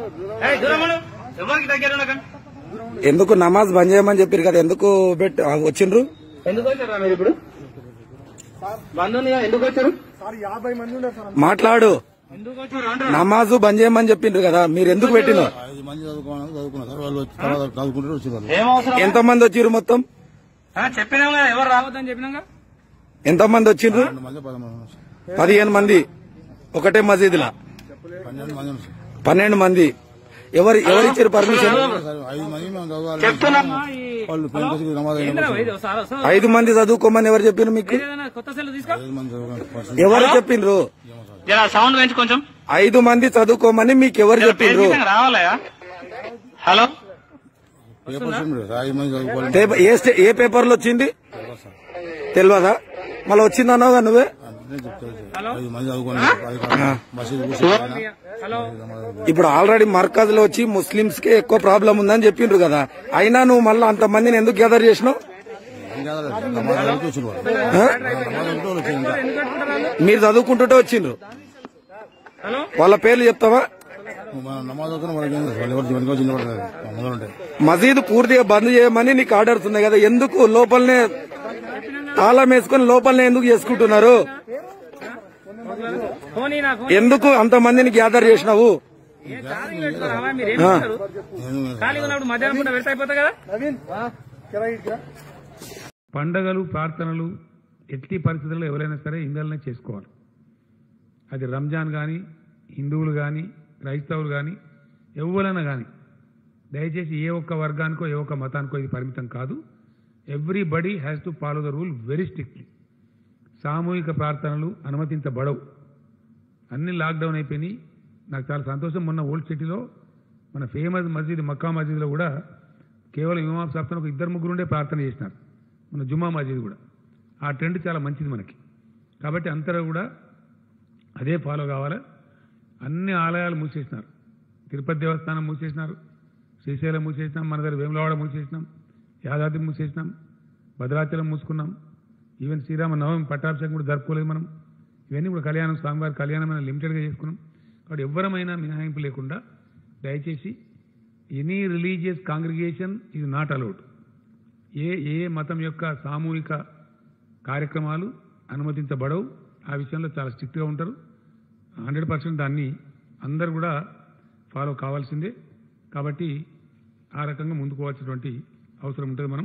ఏయ్, దూరం ఉండు. ఎవరికి దగ్గర ఉండకండి ఎందుకు నమాజ్ బంద్ చేయమని చెప్పారు కదా ఎందుకు పెట్ ఆ, వచ్చిండ్రు ఎందుకు వచ్చారా మీరు ఇప్పుడు బంద్ ఉందిగా ఎందుకు వచ్చారు మాట్లాడు ఎందుకు వచ్చారు అంటారు నమాజు బంద్ చేయమని చెప్పిండ్రు కదా మీరు ఎందుకు పెట్టిన ఐదు మంది చదువుకున్నారు చదువుకున్నారు సార్ వాళ్ళు వచ్చి తర్వాత చదువుకుంటూ వచ్చి వాళ్ళు ఏం అవసరం ఎంత మంది వచ్చిర్రు మొత్తం ఆ, చెప్పినాం కదా ఎవరు రావద్దని చెప్పినాం కదా ఎంత మంది వచ్చిండ్రు పన్నెండు మంది పదమూడు మంది సార్. పదిహేను మంది ఒకటే మసీదులా పన్నెండు మంది ఉన్నారు సార్. పన్నెండు మంది ఎవరు ఎవరు ఇచ్చారు పర్మిషన్ సార్ ఐదు మంది మేము చదవాలి చెప్తున్నా వాళ్ళు పెంచేసి నమాజ్ అయిన వాళ్ళు ఐదు మంది చదువుకోమని ఎవరు చెప్పారు మీకు కొత్త సెల్ తీసుకో ఐదు మంది చదువుకున్నారు ఎవరు చెప్పిండ్రు జరా సౌండ్ పెంచు కొంచెం ఐదు మంది చదువుకోమని మీకు ఎవరు చెప్పిండ్రు రావాలయా హలో పేపర్స్ ఉన్నాయి సార్ ఐదు మంది చదువుకోవాలి పేపర్- ఏ స్టే- ఏ పేపర్ లో వచ్చింది తెలియదా మళ్ళీ వచ్చిందన్నావుగా నువ్వే అంటే చెప్తారు సార్. ఐదు మంది చదువుకున్నారు మసీదు కూర్చొని హలో ఇప్పుడు ఆల్రెడీ మర్కజ్ లో వచ్చి ముస్లింస్ కి ఎక్కువ ప్రాబ్లం ఉందని చెప్పిండ్రు కదా అయినా నువ్వు మళ్ళీ అంత మందిని ఎందుకు గ్యాదర్ చేసినావు ఏం కాదు నమాజ్ చదువుతూ వచ్చిన వాళ్ళు ఆ? నమాజ్ చదువుతూ వాళ్ళు వచ్చారు ఇంకా మీరు చదువుకుంటుంటే వచ్చిండ్రు హలో వాళ్ళ పేర్లు చెప్తావా మనం నమాజ్ చదువుకున్న వాళ్ళకి ఏం తెలుసు? వాళ్ళు ఎవరు వెనక వచ్చి నిలబడతారు ముందర ఉంటాయి మసీదు పూర్తిగా బంద్ చేయమని నీకు ఆర్డర్స్ ఉన్నాయి కదా ఎందుకు లోపలనే తాళం వేసుకొని లోపలనే ఎందుకు చేసుకుంటున్నారు ఫోన్ నా ఫోన్ ఎందుకు అంత మందిని గ్యాదర్ చేసినావు ఛార్జింగ్ పెట్టుకోరా మీరు ఏం చేస్తారు నేను ఖాళీగా ఉన్నప్పుడు మధ్యాహ్నం పూట వెళ్తే అయిపోతుంది కదా పండగలు ప్రార్థనలు ఎట్టి పరిస్థితుల్లో ఎవరైనా సరే ఇందలనే చేసుకోవాలి అది రంజాన్ కానీ హిందువులు కానీ క్రైస్తవులు కానీ ఎవరైనా కానీ దయచేసి ఏ ఒక్క వర్గానికో ఏ ఒక్క మతానికో ఇది పరిమితం కాదు everybody has to follow the rule very strictly సామూహిక ప్రార్థనలు అనుమతించబడవు అన్ని లాక్డౌన్ అయిపోయినాయి నాకు చాలా సంతోషం మొన్న ఓల్డ్ సిటీలో మన ఫేమస్ మసీద్ మక్కా మసీద్లో కూడా కేవలం ఇమాం సాబ్తో ఒక ఇద్దరు ముగ్గురు ఉండే ప్రార్థన చేసినారు మన జుమ్మా మసీద్ కూడా ఆ ట్రెండ్ చాలా మంచిది మనకి కాబట్టి అందరూ కూడా అదే ఫాలో కావాలి అన్ని ఆలయాలు మూసేసినారు తిరుపతి దేవస్థానం మూసేసినారు శ్రీశైలం మూసేసినాం మన దగ్గర వేములవాడ మూసేసినాం యాదాద్రి మూసేసినాం భద్రాచలం మూసుకున్నాం ఈవెన్ శ్రీరామ నవమి పట్టాభిషేకం కూడా జరుపుకోలేదు మనం ఇవన్నీ కూడా కళ్యాణం స్వామివారి కళ్యాణం మనం లిమిటెడ్గా చేసుకున్నాం కాబట్టి ఎవరమైనా మినహాయింపు లేకుండా దయచేసి ఎనీ రిలీజియస్ కాంగ్రిగేషన్ ఇది నాట్ అలౌడ్ ఏ ఏ మతం యొక్క సామూహిక కార్యక్రమాలు అనుమతించబడవు ఆ విషయంలో చాలా స్ట్రిక్ట్గా ఉంటారు హండ్రెడ్ పర్సెంట్ దాన్ని అందరు కూడా ఫాలో కావాల్సిందే కాబట్టి ఆ రకంగా ముందుకోవాల్సినటువంటి అవసరం ఉంటుంది మనం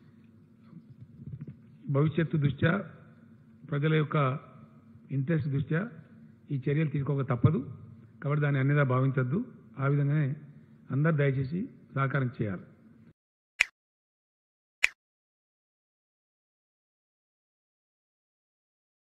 భవిష్యత్తు దృష్ట్యా ప్రజల యొక్క ఇంట్రెస్ట్ దృష్ట్యా ఈ చర్యలు తీసుకోక తప్పదు కాబట్టి దాన్ని అన్నిదా భావించద్దు ఆ విధంగానే అందరు దయచేసి సహకారం చేయాలి